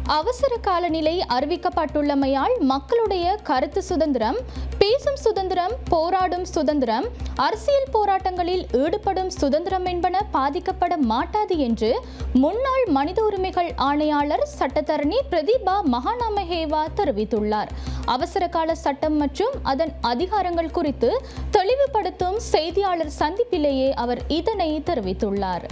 அவசர காலநிலை அறிவிக்கப்பட்டுள்ளமையால் மக்களுடைய கருத்து சுதந்திரம் பேசும் சுதந்திரம் போராடும் சுதந்திரம் அரசியல் போராட்டங்களில் ஈடுபடும் சுதந்திரம் என்பன பாதிக்கப்பட மாட்டாது என்று முன்னாள் மனித உரிமைகள் ஆணையாளர் சட்டத்தரணி பிரதீபா மகாநாமஹேவா தெரிவித்துள்ளார் அவசர கால சட்டம் மற்றும் அதன் அதிகாரங்கள் குறித்து தெளிவுபடுத்தும் செய்தியாளர் சந்திப்பிலேயே அவர் இதனை தெரிவித்துள்ளார்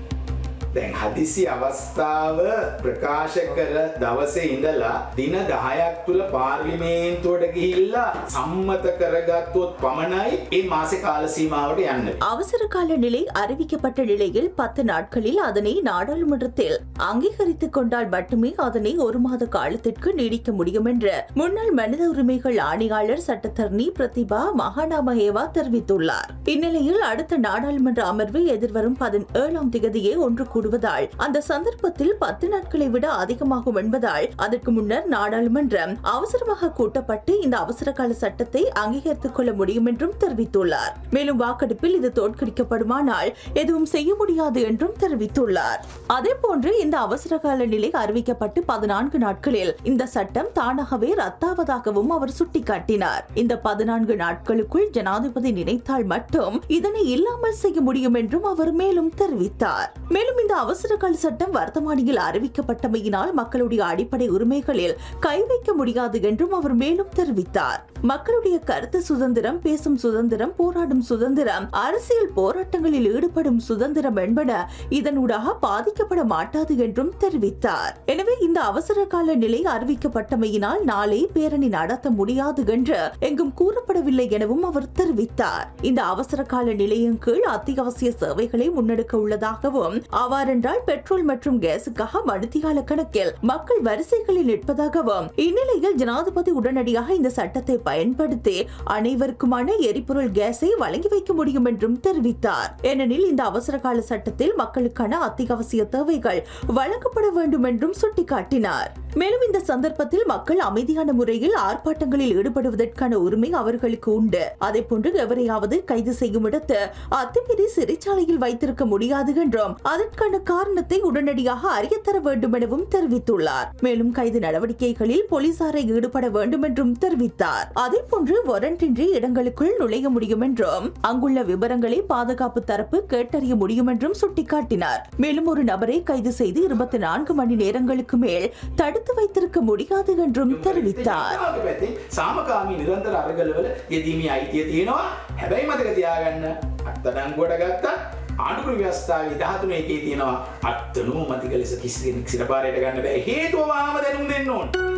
දැන් හදිසි අවස්ථාව ප්‍රකාශ කර දවසේ ඉඳලා දින දහයක් තුළ පාර්ලිමේන්තුවට ගිහිල්ලා සම්මත කරගත්තොත් පමණයි ඒ මාසෙ කාලසීමාවට යන්න. அவசர கால நிலை அறிவிக்கப்பட்ட நிலையில் பத்து நாட்களில் அதனை நாடாளுமன்றத்தில் அங்கீகரித்துக் கொண்டால் மட்டுமே அதனை ஒரு மாத காலத்திற்கு நீடிக்க முடியும் என்று முன்னாள் மனித உரிமைகள் ஆணையாளர் சட்டத்தரணி பிரதிபா மகாநாமஹேவா தெரிவித்துள்ளார் இந்நிலையில் அடுத்த நாடாளுமன்ற அமர்வு எதிர்வரும் பதினேழாம் திகதியே ஒன்று கூடுவதால் அந்த சந்தர்ப்பத்தில் பத்து நாட்களை விட அதிகமாகும் என்பதால் அதற்கு முன்னர் நாடாளுமன்றம் அவசரமாக கூட்டப்பட்டு இந்த அவசர கால சட்டத்தை அங்கீகரித்துக் கொள்ள முடியும் என்றும் தெரிவித்துள்ளார் மேலும் வாக்கெடுப்பில் இது தோற்கடிக்கப்படுமானால் எதுவும் செய்ய முடியாது என்றும் தெரிவித்துள்ளார் அதேபோன்று இந்த அவசர கால நிலை அறிவிக்கப்பட்டு பதினான்கு நாட்களில் இந்த சட்டம் தானாகவே ரத்தாவதாகவும் அவர் சுட்டிக்காட்டினார் இந்த பதினான்கு நாட்களுக்குள் ஜனாதிபதி நினைத்தால் மட்டும் இதனை இல்லாமல் செய்ய முடியும் என்றும் அவர் மேலும் தெரிவித்தார் மேலும் இந்த அவசர கால சட்டம் வர்த்தமானியில் அறிவிக்கப்பட்டமையினால் மக்களுடைய அடிப்படை உரிமைகளில் கை வைக்க முடியாது என்றும் அவர் மேலும் தெரிவித்தார் மக்களுடைய கருத்து சுதந்திரம் பேசும் சுதந்திரம் போராடும் சுதந்திரம் அரசியல் போராட்டங்களில் ஈடுபடும் சுதந்திரம் என்பன இதனூடாக பாதிக்கப்பட மாட்டாது என்றும் தெரிவித்தார் எனவே இந்த அவசர கால நிலை அறிவிக்கப்பட்டமையினால் நாளை பேரணி நடத்த முடியாது என்று எங்கும் கூறப்படவில்லை எனவும் அவர் தெரிவித்தார் இந்த அவசர கால நிலையின் கீழ் அத்தியாவசிய சேவைகளை முன்னெடுக்க உள்ளதாகவும் அவ்வாறென்றால் பெட்ரோல் மற்றும் கேஸுக்காக மணித்தியால கணக்கில் மக்கள் வரிசைகளில் நிற்பதாகவும் இந்நிலையில் ஜனாதிபதி உடனடியாக இந்த சட்டத்தை பயன்படுத்தி அனைவருக்குமான எரிபொருள் கேஸை வழங்கி வைக்க முடியும் என்றும் தெரிவித்தார் ஏனெனில் இந்த அவசர கால சட்டத்தில் மக்களுக்கான அத்தியாவசிய தேவைகள் வழங்கப்பட வேண்டும் என்றும் சுட்டிக்காட்டினார் மேலும் இந்த சந்தர்ப்பத்தில் மக்கள் அமைதியான முறையில் ஆர்ப்பாட்டங்களில் ஈடுபடுவதற்கான உரிமை அவர்களுக்கு உண்டு அதே போன்று எவரையாவது கைது செய்யும் இடத்து அத்துமீறி சிறைச்சாலையில் வைத்திருக்க முடியாது என்றும் அதற்கான காரணத்தை உடனடியாக அறியத்தர வேண்டும் எனவும் தெரிவித்துள்ளார் மேலும் கைது நடவடிக்கைகளில் போலீசாரை ஈடுபட வேண்டும் என்றும் தெரிவித்தார் அதே போன்று வாரண்டின்றி இடங்களுக்குள் நுழைய முடியும் என்றும் அங்குள்ள விவரங்களை பாதுகாப்பு தரப்பு கேட்டறிய முடியும் என்றும் சுட்டிக்காட்டினார் மேலும் ஒரு நபரை கைது செய்து இருபத்தி நான்கு மணி நேரங்களுக்கு மேல் தடுத்து வைத்திருக்க முடியாது என்றும் தெரிவித்தார் ජනතාවගේ පැත්තෙන් සාමකාමී නිරන්තර අරගලවල යෙදීමේ අයිතිය තියෙනවා හැබැයි මතක තියාගන්න අත්තඩංගුවට ගත්තත් ආණ්ඩුක්‍ර ව්‍යවස්ථාවේ 13 එකේ තියෙනවා අත්තනෝ මතික ලෙස කිසි කෙනෙක් සිරපාරයට ගන්න බෑ හේතුව වාම දැනුම් දෙන්න ඕන